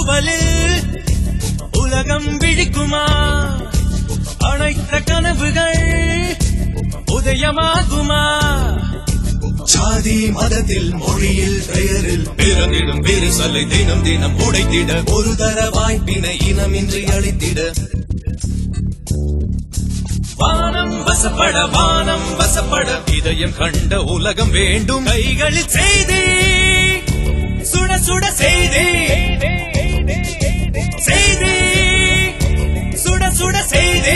தூவலில் உலகம் விழிக்குமா அனைத்த கனவுகள் உதயமாகுமா சாதி மதத்தில் மொழியில் பெயரில் பிறந்திடும் விரிசலை தினம் தினம் உடைத்திட ஒரு தர வாய்ப்பினை இனமின்றி அளித்திட வானம் வசப்பட வானம் வசப்பட இதயம் கண்ட உலகம் வேண்டும் கைகளில் செய்தி சுட சுட செய்தி செய்தி சுட சுட செய்தி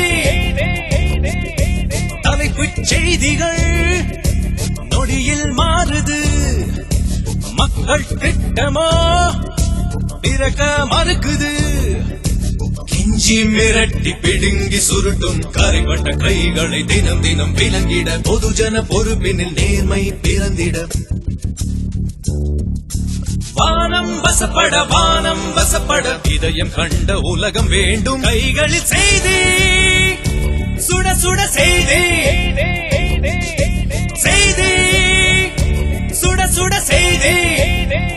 தலைப்புச் செய்திகள் நொடியில் மாறுது மக்கள் திட்டமோ பிறக்க மறுக்குது கிஞ்சி மிரட்டி பிடுங்கி சுருட்டும் கரைப்பட்ட கைகளை தினம் தினம் விளங்கிட பொதுஜன பொறுப்பினில் நேர்மை பிறந்திட வானம் வசப்பட வானம் வசப்பட இதயம் கண்ட உலகம் வேண்டும் கைகளில் செய்தி சுட சுட செய்தி செய்தி சுட சுட செய்தி